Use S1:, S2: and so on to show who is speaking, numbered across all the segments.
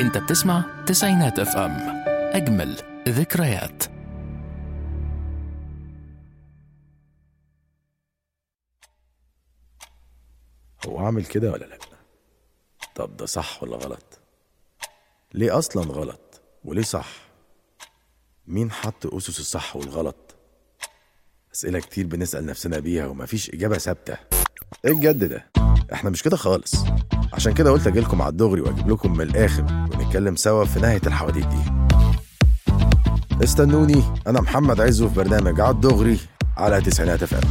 S1: انت بتسمع تسعينات اف ام اجمل ذكريات
S2: هو اعمل كده ولا لا طب ده صح ولا غلط ليه اصلا غلط وليه صح مين حط اسس الصح والغلط اسئله كتير بنسال نفسنا بيها ومفيش اجابه ثابته ايه الجد ده احنا مش كده خالص عشان كده قلت اجيلكم على الدغري واجيب لكم من الاخر ونتكلم سوا في نهايه الحواديت دي استنوني انا محمد عزو في برنامج على الدغري على تسعينات اف ام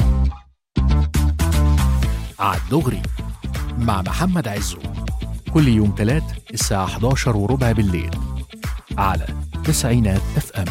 S1: عالدغري مع محمد عزو كل يوم تلات الساعة 11 وربع بالليل على تسعينات اف ام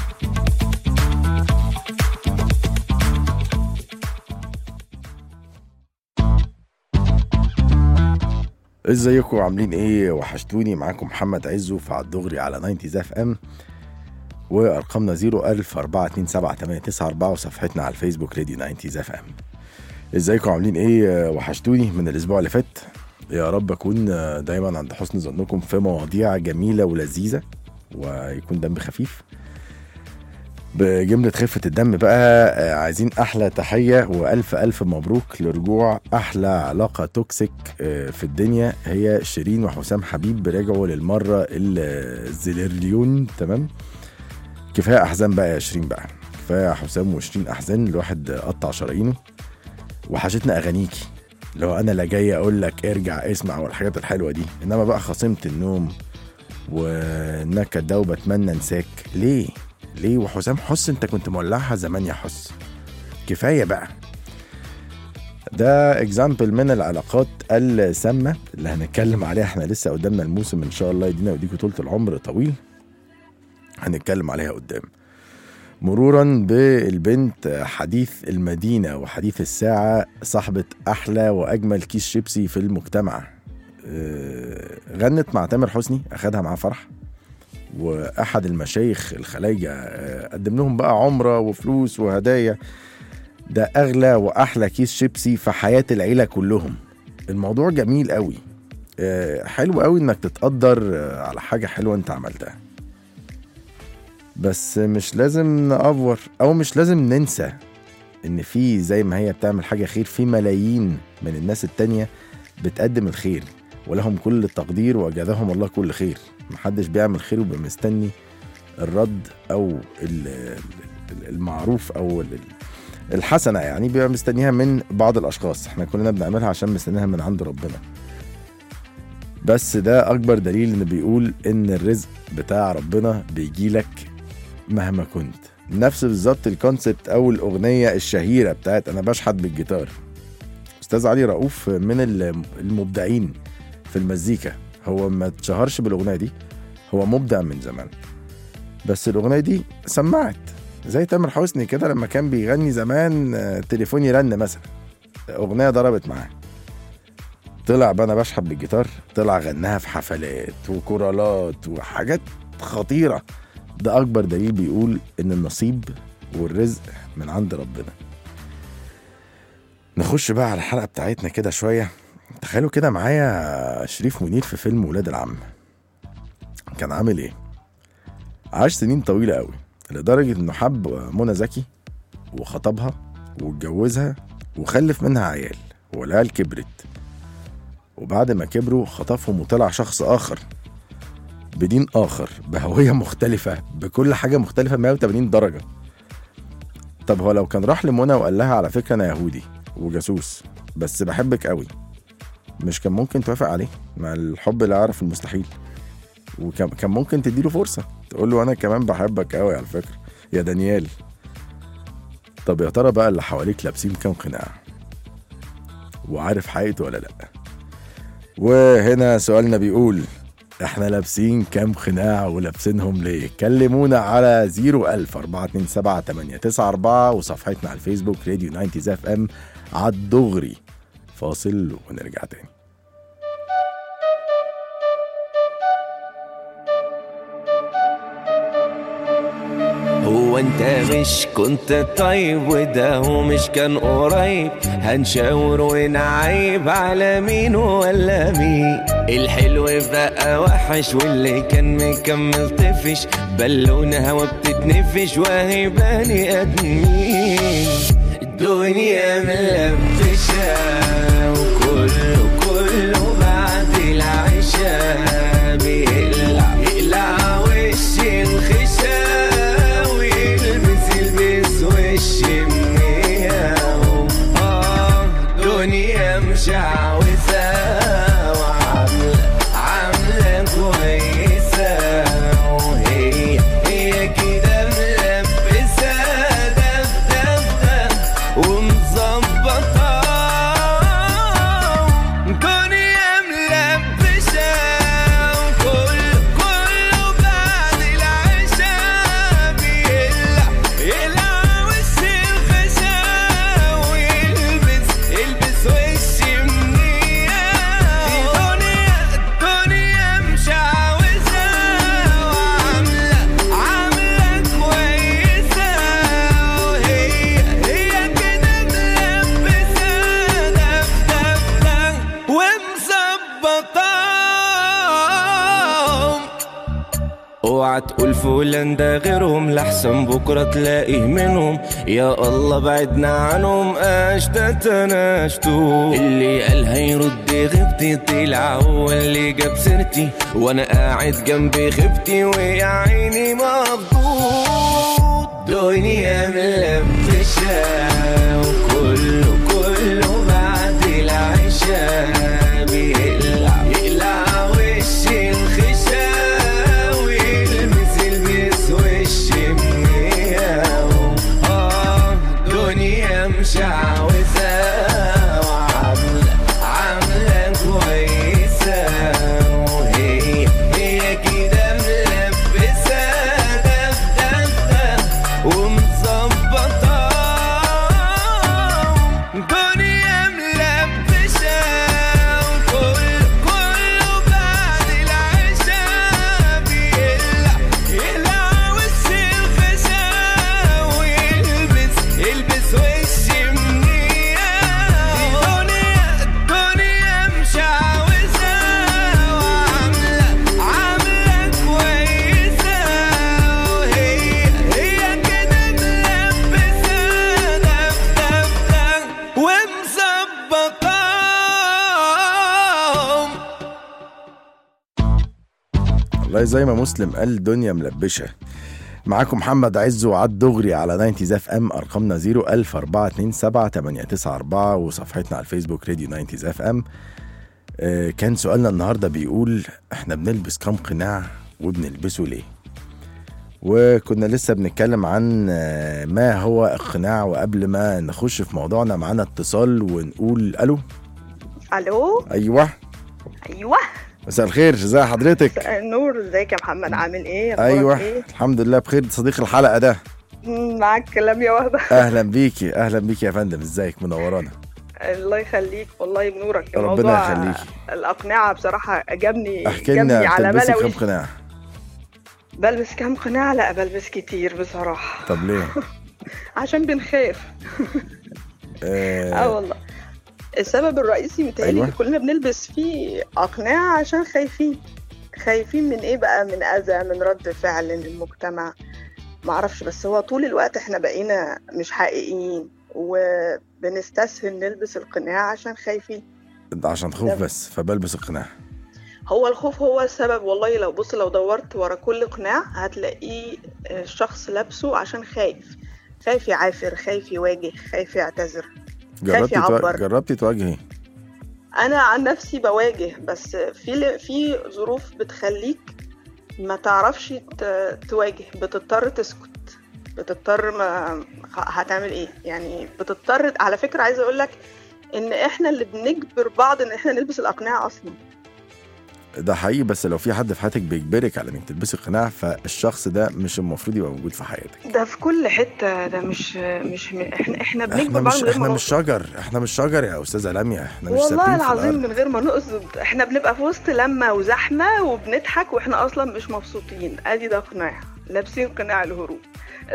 S2: ازيكم عاملين ايه وحشتوني معاكم محمد عزو في عالدغري على 90 اف ام وارقامنا 01000 427 وصفحتنا على الفيسبوك راديو 90 اف ام ازيكم عاملين ايه وحشتوني من الاسبوع اللي فات يا رب اكون دايما عند حسن ظنكم في مواضيع جميله ولذيذه ويكون دم خفيف بجملة خفة الدم بقى آه، عايزين أحلى تحية وألف ألف مبروك لرجوع أحلى علاقة توكسيك آه، في الدنيا هي شيرين وحسام حبيب رجعوا للمرة الزليرليون تمام كفاية أحزان بقى يا شيرين بقى كفاية حسام وشيرين أحزان الواحد قطع شرايينه وحشتنا أغانيكي لو أنا لا جاي أقول لك ارجع اسمع والحاجات الحلوة دي إنما بقى خصمت النوم والنكد ده وبتمنى انساك ليه؟ ليه وحسام حس انت كنت مولعها زمان يا حس كفايه بقى ده اكزامبل من العلاقات السامه اللي هنتكلم عليها احنا لسه قدامنا الموسم ان شاء الله يدينا ويديكوا طولة العمر طويل هنتكلم عليها قدام مرورا بالبنت حديث المدينه وحديث الساعه صاحبه احلى واجمل كيس شيبسي في المجتمع آه، غنت مع تامر حسني اخدها معاه فرح واحد المشايخ الخلايجه آه، قدم لهم بقى عمره وفلوس وهدايا ده اغلى واحلى كيس شيبسي في حياه العيله كلهم الموضوع جميل قوي آه، حلو قوي انك تتقدر آه، على حاجه حلوه انت عملتها بس مش لازم نأفور او مش لازم ننسى ان في زي ما هي بتعمل حاجه خير في ملايين من الناس التانية بتقدم الخير ولهم كل التقدير وجزاهم الله كل خير محدش بيعمل خير ويبقى مستني الرد او ال- ال- المعروف او ال- الحسنه يعني بيبقى مستنيها من بعض الاشخاص احنا كلنا بنعملها عشان مستنيها من عند ربنا بس ده اكبر دليل ان بيقول ان الرزق بتاع ربنا بيجيلك مهما كنت نفس بالظبط الكونسبت او الاغنيه الشهيره بتاعت انا بشحت بالجيتار استاذ علي رؤوف من ال- المبدعين في المزيكا هو ما اتشهرش بالاغنيه دي هو مبدع من زمان بس الاغنيه دي سمعت زي تامر حسني كده لما كان بيغني زمان آه، تليفوني رن مثلا اغنيه ضربت معاه طلع بقى انا بشحت بالجيتار طلع غناها في حفلات وكورالات وحاجات خطيره ده اكبر دليل بيقول ان النصيب والرزق من عند ربنا نخش بقى على الحلقه بتاعتنا كده شويه تخيلوا كده معايا شريف منير في فيلم ولاد العم كان عامل ايه عاش سنين طويلة قوي لدرجة انه حب منى زكي وخطبها واتجوزها وخلف منها عيال والعيال كبرت وبعد ما كبروا خطفهم وطلع شخص آخر بدين آخر بهوية مختلفة بكل حاجة مختلفة 180 درجة طب هو لو كان راح لمنى وقال لها على فكرة أنا يهودي وجاسوس بس بحبك قوي مش كان ممكن توافق عليه مع الحب لا يعرف المستحيل وكان كان ممكن تديله فرصة تقول له أنا كمان بحبك قوي على فكرة يا دانيال طب يا ترى بقى اللي حواليك لابسين كام قناع وعارف حقيقته ولا لأ وهنا سؤالنا بيقول احنا لابسين كام قناع ولابسينهم ليه كلمونا على 01000 427 894 وصفحتنا على الفيسبوك راديو 90 اف ام على الدغري فاصل ونرجع تاني
S3: هو انت مش كنت طيب وده هو مش كان قريب هنشاور ونعيب على مين ولا مين الحلو بقى وحش واللي كان مكمل طفش بالونة هوا بتتنفش وهي بني ادمين الدنيا ملبشة وكله كله بعد العشاء بيقلع يقلع وش الخشا ويلبس يلبس وش منياو اه دنيا مشعوذة وعاملة عاملة كويسة وهي هي كده ملبسة دف دف دف ومظبطة دنيا ملبسة وكل كله بعد العشاء بيقلع يقلع وش الخشا ويلبس يلبس وش منية دنيا الدنيا مشعوذة وعاملة عاملة كويسة وهي هي كده ملبسة دف دف دف ومظبطة اوعى تقول فلان ده غيرهم لحسن بكره تلاقيه منهم يا الله بعدنا عنهم اشتت نشتو اللي قال هيرد غيبتي طلع هو اللي جاب سيرتي وانا قاعد جنبي غيبتي ويا عيني مخضوض دنيا ملبشة وكله كله بعد العشاء بيقلع يقلع وش الخشا ويلبس يلبس وش منياو اه دنيا مشعوذة وعاملة عاملة كويسة وهي هي كده ملبسة دف دف دف ومظبطة دنيا ملبسة وكل كله بعد العشاء بيقلع يقلع وش الخشا ويلبس يلبس وش منية دنيا الدنيا مشعوذة وعاملة عاملة كويسة وهي هي كده ملبسة دف دف دف ومظبطة
S2: والله زي ما مسلم قال الدنيا ملبشه معاكم محمد عز وعد دغري على 90 اف ام ارقامنا 01000 427 894 وصفحتنا على الفيسبوك راديو 90 اف ام آه، كان سؤالنا النهارده بيقول احنا بنلبس كام قناع وبنلبسه ليه وكنا لسه بنتكلم عن آه، ما هو القناع وقبل ما نخش في موضوعنا معانا اتصال ونقول الو
S4: الو
S2: ايوه
S4: ايوه
S2: مساء الخير ازي حضرتك
S4: مساء النور ازيك يا محمد عامل ايه أخبارك
S2: ايوه
S4: ايه
S2: الحمد لله بخير صديق الحلقه ده
S4: مم، معاك كلام يا وهبه
S2: اهلا بيكي اهلا بيكي يا فندم ازيك منورانا
S4: الله يخليك والله بنورك
S2: ربنا
S4: الموضوع
S2: يخليكي.
S4: الاقنعه بصراحه جابني
S2: احكي
S4: جابني
S2: لنا
S4: على
S2: بتلبسي كام
S4: ملوي
S2: قناع
S4: بلبس كام قناع لا بلبس كتير بصراحه
S2: طب ليه
S4: عشان بنخاف اه
S2: آه
S4: والله السبب الرئيسي متهيألي
S2: أيوة.
S4: أيوة. كلنا بنلبس فيه أقنعة عشان خايفين خايفين من إيه بقى من أذى من رد فعل للمجتمع معرفش بس هو طول الوقت إحنا بقينا مش حقيقيين وبنستسهل نلبس القناع عشان خايفين
S2: ده عشان خوف
S4: ده-
S2: بس فبلبس القناع
S4: هو الخوف هو السبب والله لو بص لو دورت ورا كل قناع هتلاقيه الشخص لابسه عشان خايف خايف يعافر خايف يواجه خايف يعتذر
S2: جربتي تو...
S4: يعبر.
S2: جربتي تواجهي
S4: انا عن نفسي بواجه بس في في ظروف بتخليك ما تعرفش ت- تواجه بتضطر تسكت بتضطر ما هتعمل ايه يعني بتضطر على فكرة عايزة اقول لك ان احنا اللي بنجبر بعض ان احنا نلبس الاقنعة اصلا
S2: ده حقيقي بس لو في حد في حياتك بيجبرك على انك تلبسي قناع فالشخص ده مش المفروض يبقى موجود في حياتك
S4: ده في كل حتة ده مش مش م- احنا احنا بنجبر
S2: احنا
S4: بعض
S2: مش
S4: من غير
S2: احنا
S4: ما
S2: مش
S4: نقصد.
S2: شجر احنا مش شجر يا استاذه لميا احنا مش
S4: والله
S2: ثابتين في
S4: العظيم
S2: الأرض.
S4: من غير ما نقصد احنا بنبقى في وسط لمة وزحمة وبنضحك واحنا اصلا مش مبسوطين ادي ده قناع لابسين قناع الهروب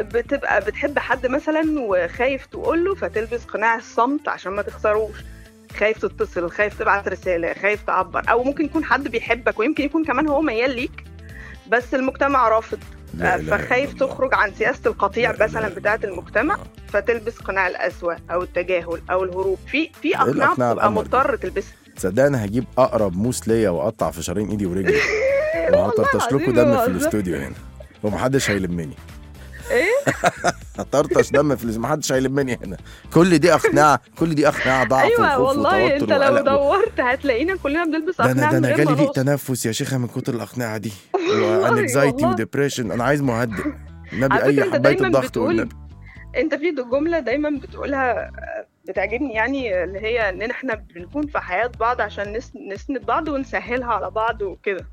S4: بتبقى بتحب حد مثلا وخايف تقوله فتلبس قناع الصمت عشان ما تخسروش خايف تتصل خايف تبعت رساله خايف تعبر او ممكن يكون حد بيحبك ويمكن يكون كمان هو ميال ليك بس المجتمع رافض
S2: لا إله إلا
S4: فخايف
S2: الله.
S4: تخرج عن سياسه القطيع
S2: لا إله
S4: مثلا
S2: إلا
S4: بتاعه المجتمع
S2: آه.
S4: فتلبس قناع القسوه او التجاهل او الهروب في في
S2: إيه
S4: اقنعه
S2: الأقنعة
S4: بتبقى
S2: القمر دي؟
S4: مضطر تلبسها
S2: تصدق انا هجيب اقرب موس ليا واقطع في شرايين ايدي ورجلي وهطرطش لكم
S4: العظيم
S2: دم في
S4: بهزر.
S2: الاستوديو هنا ومحدش هيلمني
S4: ايه
S2: هطرطش دم في الاستوديو محدش هيلمني هنا كل دي اقنعه كل دي اقنعه ضعف
S4: ايوه
S2: وخوف
S4: والله
S2: وتوتر
S4: انت لو
S2: وقلق و-
S4: دورت هتلاقينا كلنا بنلبس
S2: ده انا
S4: اقناع
S2: ده
S4: من
S2: انا
S4: غير
S2: جالي ضيق
S4: مناص
S2: تنفس يا شيخه من كتر الاقنعه دي
S4: والله،
S2: وانكزايتي
S4: والله.
S2: وديبريشن انا عايز مهدئ النبي
S4: على
S2: اي
S4: فكرة أنت
S2: حبايه
S4: دايماً
S2: الضغط
S4: بتقول
S2: والنبي
S4: انت في جمله دايما بتقولها آه، بتعجبني يعني اللي هي ان احنا بنكون في حياه بعض عشان نس- نسند بعض ونسهلها على بعض وكده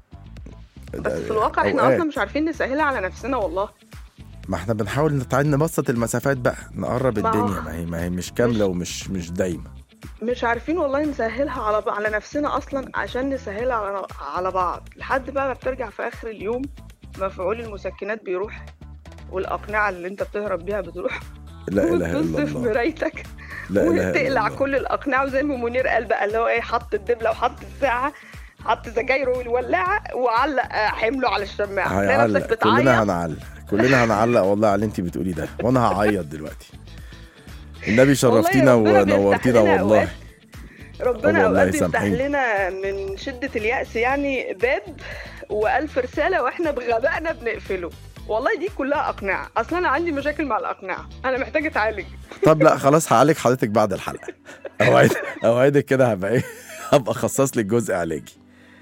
S4: بس في الواقع احنا
S2: أوقات.
S4: اصلا مش عارفين نسهلها على نفسنا والله
S2: ما احنا بنحاول نتعاد نبسط المسافات بقى نقرب
S4: ما هو-
S2: الدنيا ما هي ما هي مش كامله ومش مش دايمه
S4: مش عارفين والله نسهلها على على نفسنا اصلا عشان نسهلها على على بعض لحد بقى ما بترجع في اخر اليوم مفعول المسكنات بيروح والاقنعه اللي انت بتهرب بيها بتروح
S2: لا اله الا
S4: وتبص في
S2: الله
S4: مرايتك
S2: لا اله الا
S4: وتقلع
S2: الله
S4: كل الاقنعه وزي ما منير قال بقى اللي هو ايه حط الدبله وحط الساعه حط سجايره والولاعه وعلق آه، حمله على الشماعه تلاقي
S2: هيعلق
S4: نفسك
S2: كلنا
S4: بتعيط
S2: هنعلق كلنا هنعلق والله على اللي انت بتقوليه ده وانا هعيط دلوقتي النبي شرفتينا
S4: ربنا بيفتح
S2: ونورتينا
S4: لنا
S2: والله
S4: أوقات. ربنا
S2: والله
S4: اوقات يفتح
S2: يسامحيني.
S4: لنا من شده اليأس يعني باب والف رساله واحنا بغبائنا بنقفله والله دي كلها اقنعه اصلا انا عندي مشاكل مع الاقنعه انا محتاجه اتعالج
S2: طب لا خلاص هعالج حضرتك بعد الحلقه اوعد اوعدك كده هبقى ايه هبقى اخصص لك جزء علاجي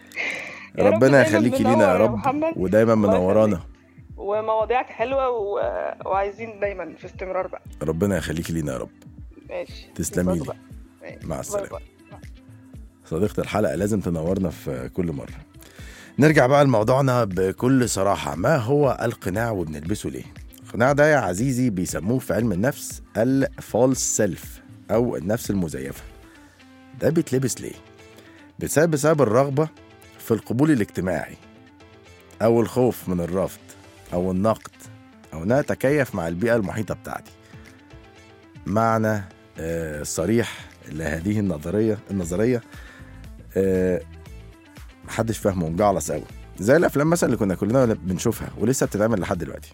S4: يا رب
S2: ربنا
S4: دايماً
S2: يخليكي لينا
S4: منور
S2: يا
S4: يا
S2: رب
S4: محمد.
S2: ودايما
S4: الله
S2: منورانا
S4: ومواضيعك حلوه و... وعايزين دايما في استمرار بقى
S2: ربنا يخليكي لينا يا رب
S4: ماشي
S2: تسلمي لي.
S4: بقى. ماشي.
S2: مع
S4: باي
S2: السلامة.
S4: باي.
S2: صديقة الحلقة لازم تنورنا في كل مرة نرجع بقى لموضوعنا بكل صراحة ما هو القناع وبنلبسه ليه القناع ده يا عزيزي بيسموه في علم النفس الفالس سيلف أو النفس المزيفة ده بيتلبس ليه بسبب بسبب الرغبة في القبول الاجتماعي أو الخوف من الرفض أو النقد أو إن أنا أتكيف مع البيئة المحيطة بتاعتي معنى آه، صريح لهذه النظرية النظرية آه، محدش فاهمه مجعلص قوي زي الافلام مثلا اللي كنا كلنا بنشوفها ولسه بتتعمل لحد دلوقتي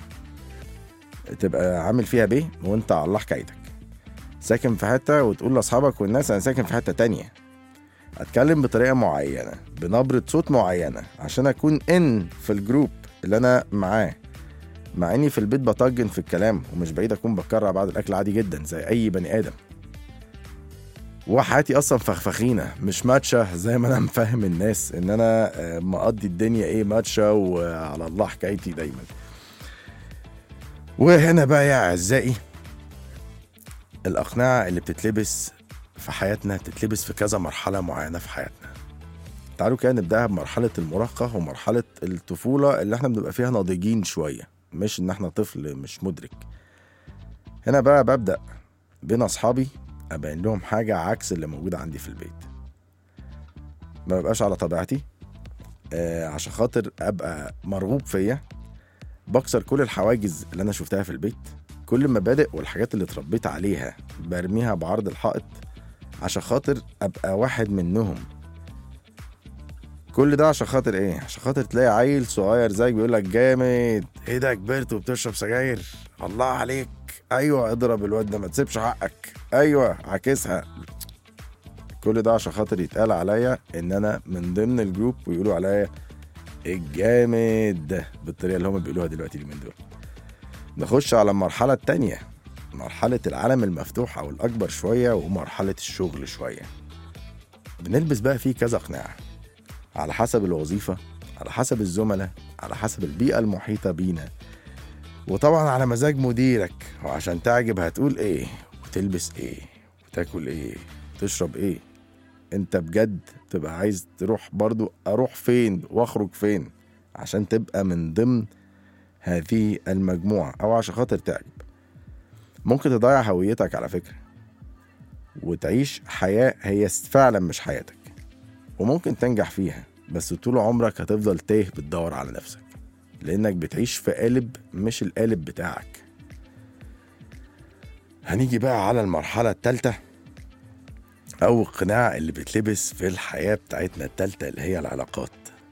S2: تبقى عامل فيها بيه وانت على الله حكايتك ساكن في حته وتقول لاصحابك والناس انا ساكن في حته تانية اتكلم بطريقه معينه بنبره صوت معينه عشان اكون ان في الجروب اللي انا معاه مع اني في البيت بطجن في الكلام ومش بعيد اكون بكرع بعد الاكل عادي جدا زي اي بني ادم وحياتي اصلا فخفخينه مش ماتشة زي ما انا مفهم الناس ان انا آه، مقضي الدنيا ايه ماتشة وعلى الله حكايتي دايما وهنا بقى يا اعزائي الاقنعه اللي بتتلبس في حياتنا بتتلبس في كذا مرحله معينه في حياتنا تعالوا كده نبداها بمرحله المراهقه ومرحله الطفوله اللي احنا بنبقى فيها ناضجين شويه مش ان احنا طفل مش مدرك هنا بقى ببدا بين اصحابي ابين لهم حاجه عكس اللي موجوده عندي في البيت ما ببقاش على طبيعتي آه عشان خاطر ابقى مرغوب فيا بكسر كل الحواجز اللي انا شفتها في البيت كل المبادئ والحاجات اللي اتربيت عليها برميها بعرض الحائط عشان خاطر ابقى واحد منهم كل ده عشان خاطر ايه عشان خاطر تلاقي عيل صغير زيك بيقول لك جامد ايه ده كبرت وبتشرب سجاير الله عليك ايوه اضرب الواد ده ما تسيبش حقك ايوه عاكسها كل ده عشان خاطر يتقال عليا ان انا من ضمن الجروب ويقولوا عليا الجامد ده بالطريقه اللي هم بيقولوها دلوقتي اليومين دول نخش على المرحله التانية مرحله العالم المفتوح او الاكبر شويه ومرحله الشغل شويه بنلبس بقى فيه كذا قناع على حسب الوظيفه على حسب الزملاء على حسب البيئه المحيطه بينا وطبعا على مزاج مديرك وعشان تعجب هتقول ايه وتلبس ايه وتاكل ايه وتشرب ايه انت بجد تبقى عايز تروح برضو اروح فين واخرج فين عشان تبقى من ضمن هذه المجموعة او عشان خاطر تعجب ممكن تضيع هويتك على فكرة وتعيش حياة هي فعلا مش حياتك وممكن تنجح فيها بس طول عمرك هتفضل تايه بتدور على نفسك لانك بتعيش في قالب مش القالب بتاعك هنيجي بقى على المرحلة التالتة أو القناع اللي بيتلبس في الحياة بتاعتنا التالتة اللي هي العلاقات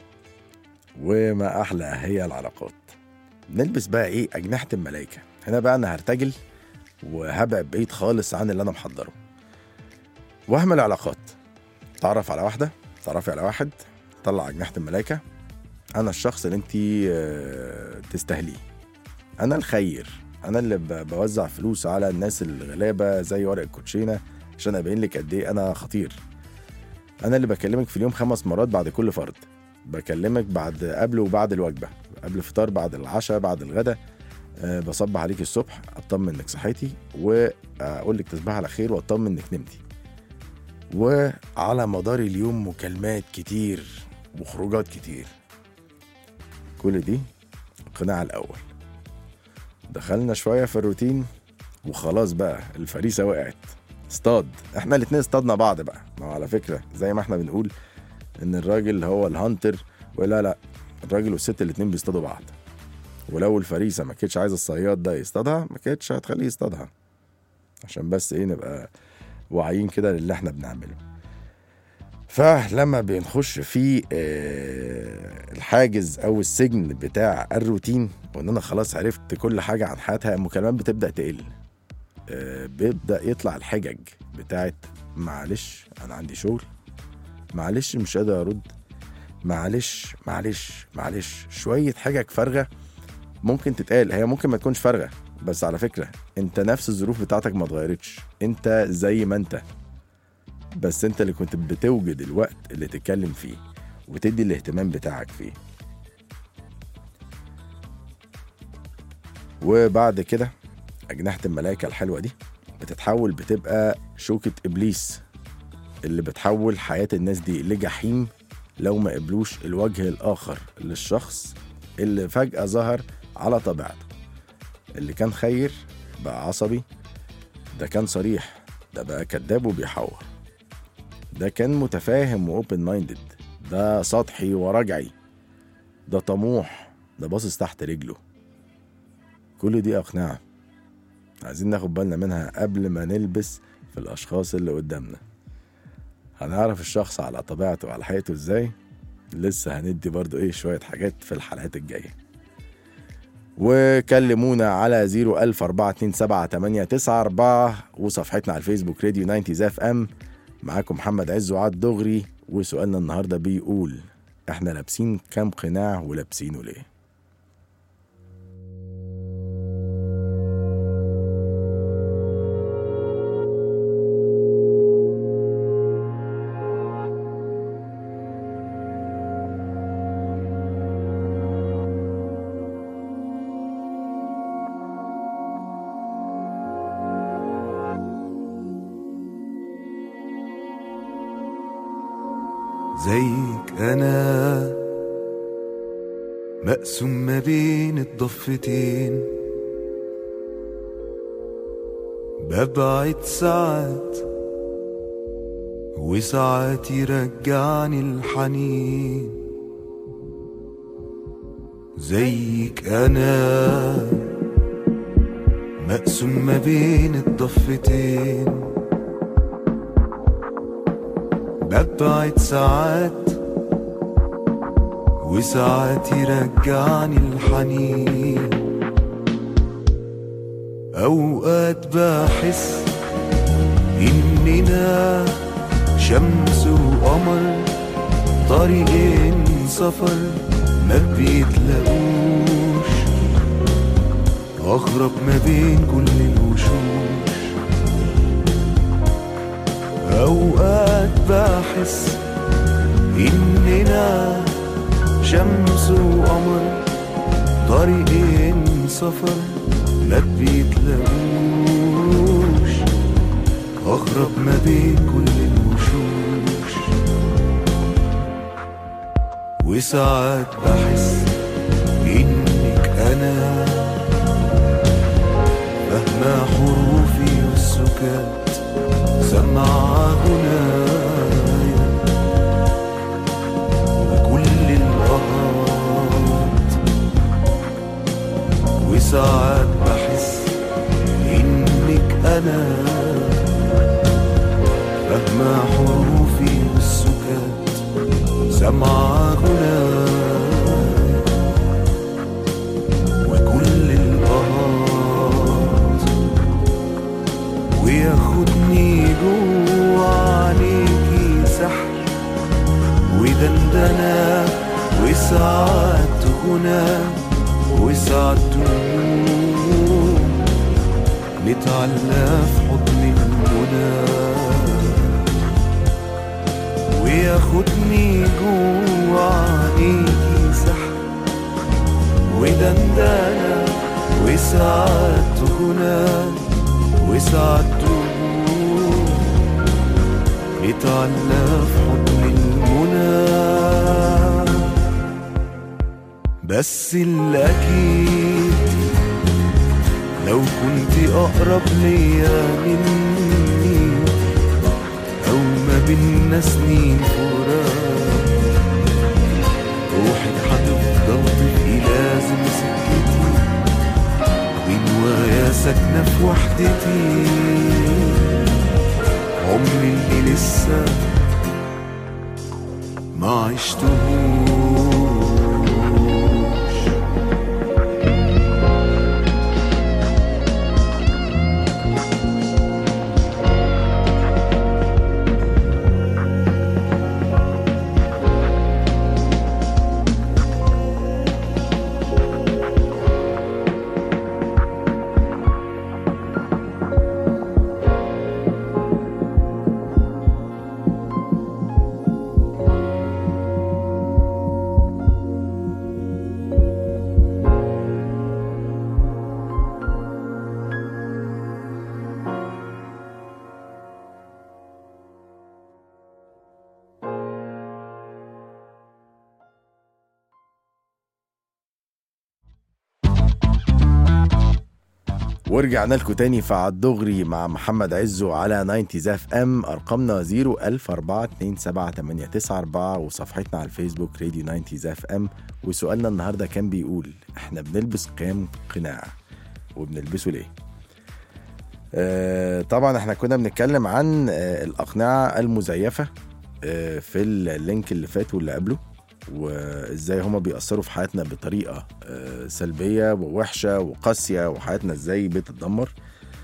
S2: وما أحلى هي العلاقات نلبس بقى إيه أجنحة الملايكة هنا بقى أنا هرتجل وهبعد بعيد خالص عن اللي أنا محضره وهم العلاقات تعرف على واحدة تعرفي على واحد طلع أجنحة الملايكة أنا الشخص اللي أنت تستاهليه أنا الخير أنا اللي ب- بوزع فلوس على الناس الغلابة زي ورق الكوتشينة عشان أبين لك قد إيه أنا خطير أنا اللي بكلمك في اليوم خمس مرات بعد كل فرد بكلمك بعد قبل وبعد الوجبة قبل الفطار بعد العشاء بعد الغداء أه بصبح عليك الصبح اطمن انك صحيتي واقول لك تصبح على خير واطمن انك نمتي وعلى مدار اليوم مكالمات كتير وخروجات كتير كل دي القناع الاول دخلنا شويه في الروتين وخلاص بقى الفريسه وقعت اصطاد احنا الاتنين اصطادنا بعض بقى ما هو على فكره زي ما احنا بنقول ان الراجل هو الهانتر ولا لا الراجل والست الاتنين بيصطادوا بعض ولو الفريسه ما كانتش عايزه الصياد ده يصطادها ما كانتش هتخليه يصطادها عشان بس ايه نبقى واعيين كده للي احنا بنعمله فلما بنخش في آه، الحاجز او السجن بتاع الروتين وان انا خلاص عرفت كل حاجه عن حياتها المكالمات بتبدا تقل آه، بيبدا يطلع الحجج بتاعت معلش انا عندي شغل معلش مش قادر ارد معلش معلش معلش شويه حجج فارغه ممكن تتقال هي ممكن ما تكونش فارغه بس على فكره انت نفس الظروف بتاعتك ما اتغيرتش انت زي ما انت بس انت اللي كنت بتوجد الوقت اللي تتكلم فيه وتدي الاهتمام بتاعك فيه وبعد كده أجنحة الملائكة الحلوة دي بتتحول بتبقى شوكة إبليس اللي بتحول حياة الناس دي لجحيم لو ما قبلوش الوجه الآخر للشخص اللي فجأة ظهر على طبيعته اللي كان خير بقى عصبي ده كان صريح ده بقى كذاب وبيحور ده كان متفاهم واوبن مايندد ده سطحي ورجعي ده طموح ده باصص تحت رجله كل دي اقنعه عايزين ناخد بالنا منها قبل ما نلبس في الاشخاص اللي قدامنا هنعرف الشخص على طبيعته وعلى حقيقته ازاي لسه هندي برضو ايه شوية حاجات في الحلقات الجاية وكلمونا على 014278994 وصفحتنا على الفيسبوك راديو 90 اف ام معاكم محمد عز وعاد دغري وسؤالنا النهارده بيقول احنا لابسين كام قناع ولابسينه ليه
S5: زيك انا مقسوم ما بين الضفتين ببعد ساعات وساعات يرجعني الحنين زيك انا مقسوم ما بين الضفتين ببعد ساعات وساعات يرجعني الحنين أوقات بحس إننا شمس وقمر طريقين سفر ما بيتلاقوش أغرب ما بين كل الوشوش أوقات بحس إننا شمس وقمر طريقين سفر ما بيتلاقوش أغرب ما بين كل الوشوش وساعات بحس إنك أنا فاهمة حروفي والسكات سمع غنايا بكل الأهات وساعات بحس إنك أنا فاهمة سمع غناي وكل البهات وياخدني جوا عليكي سحر ودندنة وساعات غنى وساعات دموع نتعلى في حضن المنى وياخدني جوا عينيكي سحر ودندنة وساعات غنى وساعات دموع نتعلى في حضن المنى بس الأكيد لو كنت أقرب ليا مني أو ما بينا سنين فراق روحك هتفضل تبقي لازم سكتي جوايا ساكنة في وحدتي عمري اللي لسه ما عشتهوش
S2: ورجعنا لكم تاني في عالدغري مع محمد عزو على 90 اف ام ارقامنا 010427894 وصفحتنا على الفيسبوك راديو 90 اف ام وسؤالنا النهارده كان بيقول احنا بنلبس كام قناع وبنلبسه ليه؟ آه طبعا احنا كنا بنتكلم عن آه الاقنعه المزيفه آه في اللينك اللي فات واللي قبله وازاي هما بيأثروا في حياتنا بطريقة آه، سلبية ووحشة وقاسية وحياتنا ازاي بتتدمر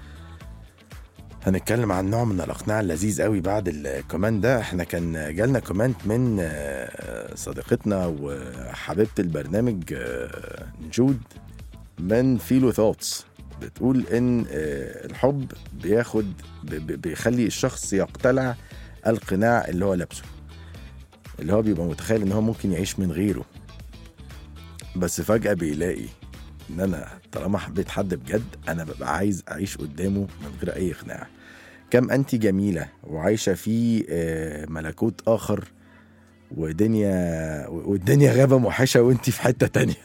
S2: هنتكلم عن نوع من الأقنعة اللذيذ قوي بعد الكومنت ده احنا كان جالنا كومنت من آه، صديقتنا وحبيبة البرنامج آه، نجود من فيلو ثوتس بتقول ان آه، الحب بياخد ب- ب- بيخلي الشخص يقتلع القناع اللي هو لابسه اللي هو بيبقى متخيل ان هو ممكن يعيش من غيره بس فجأة بيلاقي ان انا طالما حبيت حد بجد انا ببقى عايز اعيش قدامه من غير اي اقناع كم انت جميلة وعايشة في آه، ملكوت اخر ودنيا والدنيا غابة موحشة وانت في حتة تانية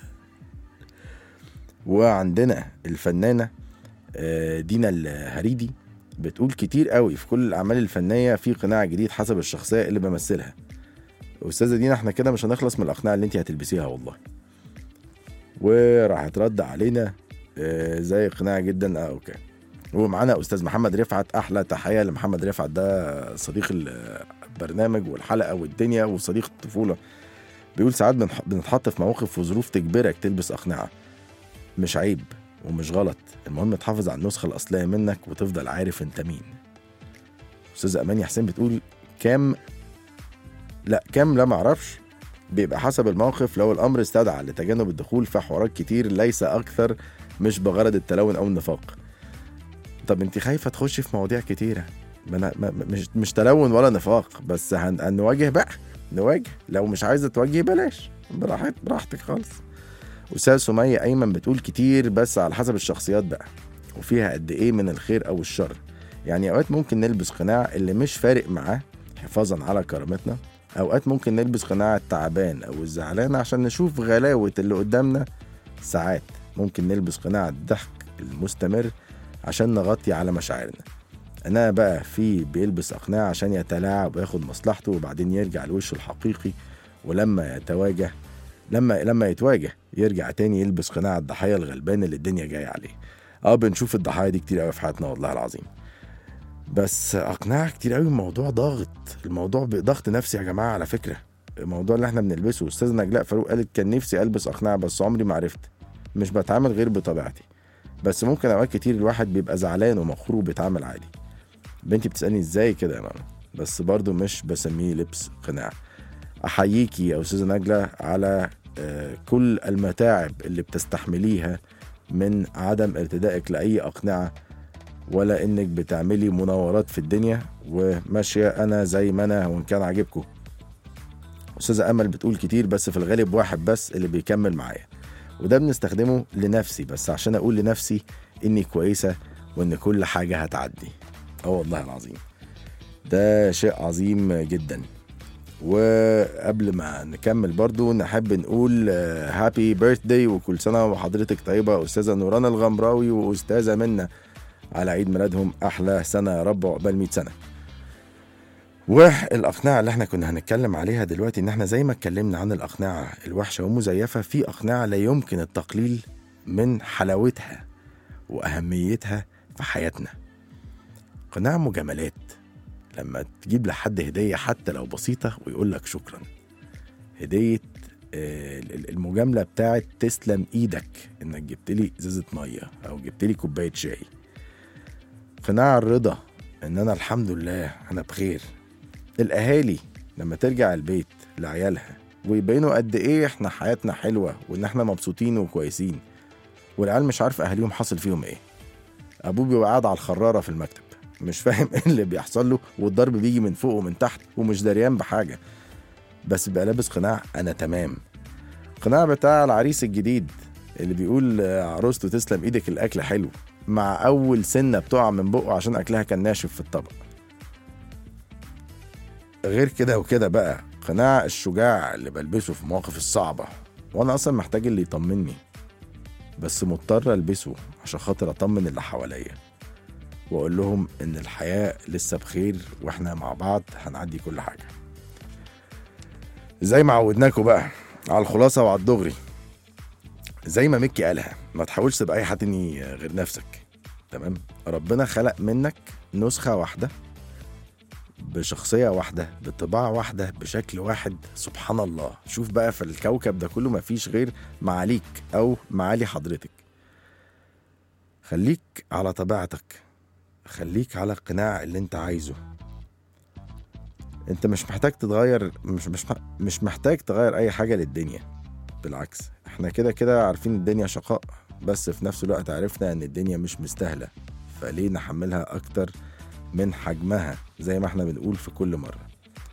S2: وعندنا الفنانة آه، دينا الهريدي بتقول كتير قوي في كل الاعمال الفنية في قناع جديد حسب الشخصية اللي بمثلها استاذه دينا احنا كده مش هنخلص من الاقنعه اللي انت هتلبسيها والله وراح هترد علينا آه، زي اقناع جدا اه اوكي ومعانا استاذ محمد رفعت احلى تحيه لمحمد رفعت ده صديق البرنامج والحلقه والدنيا وصديق الطفوله بيقول ساعات بنح- بنتحط في مواقف وظروف تجبرك تلبس اقنعه مش عيب ومش غلط المهم تحافظ على النسخه الاصليه منك وتفضل عارف انت مين استاذه اماني حسين بتقول كام لا كام لا معرفش بيبقى حسب الموقف لو الامر استدعى لتجنب الدخول في حوارات كتير ليس اكثر مش بغرض التلون او النفاق طب انت خايفه تخشي في مواضيع كتيره ما أنا ما ما- مش مش تلون ولا نفاق بس هن هنواجه بقى نواجه لو مش عايزه تواجهي بلاش براحت براحتك خالص استاذ سمية ايمن بتقول كتير بس على حسب الشخصيات بقى وفيها قد ايه من الخير او الشر يعني اوقات ممكن نلبس قناع اللي مش فارق معاه حفاظا على كرامتنا اوقات ممكن نلبس قناع التعبان او الزعلان عشان نشوف غلاوة اللي قدامنا ساعات ممكن نلبس قناع الضحك المستمر عشان نغطي على مشاعرنا انا بقى في بيلبس اقناع عشان يتلاعب وياخد مصلحته وبعدين يرجع لوشه الحقيقي ولما يتواجه لما لما يتواجه يرجع تاني يلبس قناع الضحيه الغلبان اللي الدنيا جايه عليه اه بنشوف الضحايا دي كتير قوي في حياتنا والله العظيم بس اقناع كتير قوي الموضوع ضاغط الموضوع ضغط نفسي يا جماعه على فكره الموضوع اللي احنا بنلبسه استاذ نجلاء فاروق قالت كان نفسي البس اقنعه بس عمري ما عرفت مش بتعامل غير بطبيعتي بس ممكن اوقات كتير الواحد بيبقى زعلان ومخروق وبيتعامل عادي بنتي بتسالني ازاي كده يا ماما بس برضو مش بسميه لبس قناع احييكي يا استاذه نجله على آه، كل المتاعب اللي بتستحمليها من عدم ارتدائك لاي اقنعه ولا انك بتعملي مناورات في الدنيا وماشيه انا زي ما انا وان كان عاجبكم استاذه امل بتقول كتير بس في الغالب واحد بس اللي بيكمل معايا وده بنستخدمه لنفسي بس عشان اقول لنفسي اني كويسه وان كل حاجه هتعدي اه والله العظيم ده شيء عظيم جدا وقبل ما نكمل برضو نحب نقول هابي بيرثداي وكل سنه وحضرتك طيبه استاذه نوران الغمراوي واستاذه منا على عيد ميلادهم احلى سنه يا رب وعقبال 100 سنه والاقنعه اللي احنا كنا هنتكلم عليها دلوقتي ان احنا زي ما اتكلمنا عن الاقنعه الوحشه والمزيفه في اقنعه لا يمكن التقليل من حلاوتها واهميتها في حياتنا قناع مجاملات لما تجيب لحد هديه حتى لو بسيطه ويقول لك شكرا هديه آه، المجامله بتاعت تسلم ايدك انك جبت لي ازازه ميه او جبت لي كوبايه شاي قناع الرضا ان انا الحمد لله انا بخير الاهالي لما ترجع البيت لعيالها ويبينوا قد ايه احنا حياتنا حلوه وان احنا مبسوطين وكويسين والعيال مش عارف اهاليهم حاصل فيهم ايه ابوه بيبقى قاعد على الخراره في المكتب مش فاهم ايه اللي بيحصل له والضرب بيجي من فوق ومن تحت ومش دريان بحاجه بس بقى لابس قناع انا تمام قناع بتاع العريس الجديد اللي بيقول آه، عروسته تسلم ايدك الاكل حلو مع اول سنه بتقع من بقه عشان اكلها كان ناشف في الطبق غير كده وكده بقى قناع الشجاع اللي بلبسه في المواقف الصعبه وانا اصلا محتاج اللي يطمني بس مضطر البسه عشان خاطر اطمن اللي حواليا واقول لهم ان الحياه لسه بخير واحنا مع بعض هنعدي كل حاجه زي ما عودناكم بقى على الخلاصه وعلى الدغري زي ما ميكي قالها ما تحاولش تبقى اي حد تاني غير نفسك تمام ربنا خلق منك نسخه واحده بشخصيه واحده بطباع واحده بشكل واحد سبحان الله شوف بقى في الكوكب ده كله مفيش غير معاليك او معالي حضرتك خليك على طبيعتك خليك على القناع اللي انت عايزه انت مش محتاج تتغير مش مش مش محتاج تغير اي حاجه للدنيا بالعكس احنا كده كده عارفين الدنيا شقاء بس في نفس الوقت عرفنا ان الدنيا مش مستاهله فليه نحملها اكتر من حجمها زي ما احنا بنقول في كل مره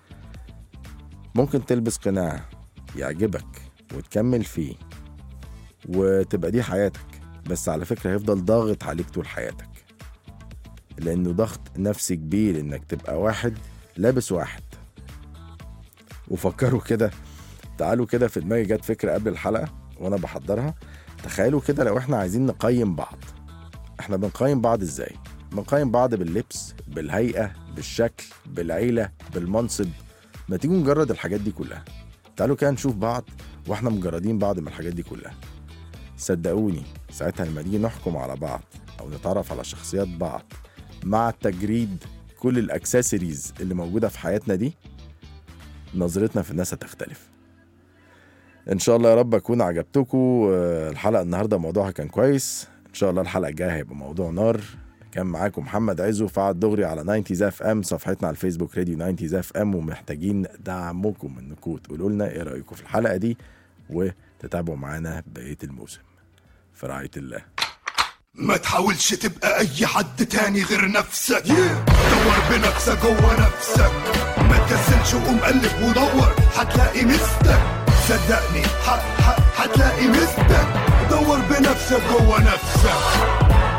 S2: ممكن تلبس قناع يعجبك وتكمل فيه وتبقى دي حياتك بس على فكره هيفضل ضاغط عليك طول حياتك لانه ضغط نفسي كبير انك تبقى واحد لابس واحد وفكروا كده تعالوا كده في دماغي جت فكره قبل الحلقه وانا بحضرها تخيلوا كده لو احنا عايزين نقيم بعض احنا بنقيم بعض ازاي بنقيم بعض باللبس بالهيئه بالشكل بالعيله بالمنصب ما تيجوا نجرد الحاجات دي كلها تعالوا كده نشوف بعض واحنا مجردين بعض من الحاجات دي كلها صدقوني ساعتها لما نيجي نحكم على بعض او نتعرف على شخصيات بعض مع تجريد كل الاكسسوارز اللي موجوده في حياتنا دي نظرتنا في الناس هتختلف ان شاء الله يا رب اكون عجبتكم آه، الحلقه النهارده موضوعها كان كويس ان شاء الله الحلقه الجايه هيبقى موضوع نار كان معاكم محمد عزو فعل دغري على 90 اف ام صفحتنا على الفيسبوك راديو 90 اف ام ومحتاجين دعمكم انكم تقولوا لنا ايه رايكم في الحلقه دي وتتابعوا معانا بقيه الموسم في رعايه الله
S6: ما تحاولش تبقى اي حد تاني غير نفسك دور بنفسك جوه نفسك ما تكسلش وقوم قلب ودور هتلاقي مستك صدقني ح- ح- هتلاقي مستك دور بنفسك جوه نفسك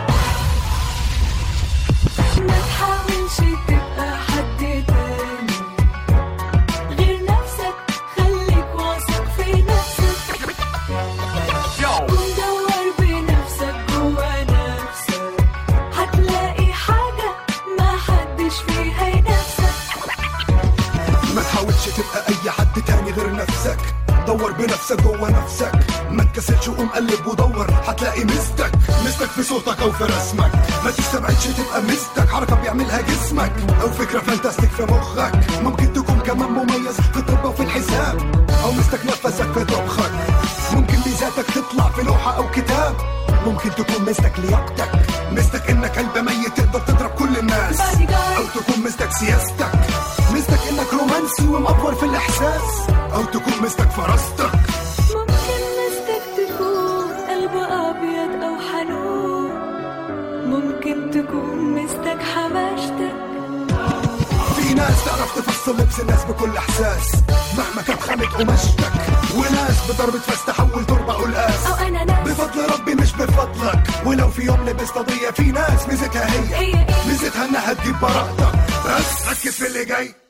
S7: ما تحاولش تبقى حد تاني غير نفسك خليك واثق في نفسك ودور بنفسك جوا نفسك هتلاقي حاجة ما حدش فيها ينافسك
S6: ما تحاولش تبقى اي حد تاني غير نفسك دور بنفسك جوه نفسك ما تكسلش وقوم قلب ودور هتلاقي مستك مستك في صوتك او في رسمك ما تستبعدش تبقى مستك حركه بيعملها جسمك او فكره فانتاستيك في مخك ممكن تكون كمان مميز في الطب وفي الحساب مستك نفسك في طبخك ممكن ميزاتك تطلع في لوحة أو كتاب ممكن تكون مستك لياقتك مستك إنك قلب ميت تقدر تضرب كل الناس أو تكون مستك سياستك مستك إنك رومانسي ومأفور في الإحساس أو تكون مستك فرستك
S7: ممكن مستك تكون قلب أبيض أو حنون ممكن تكون مستك حماشتك
S6: في ناس تعرف تفصل لبس الناس بكل احساس مهما كانت خامة قماشتك وناس بضربة فاس تحول تربة قلقاس
S7: أو أنا ناس
S6: بفضل ربي مش بفضلك ولو في يوم لبست قضية في ناس ميزتها هي
S7: هي إيه؟
S6: ميزتها انها تجيب براءتك بس ركز في اللي جاي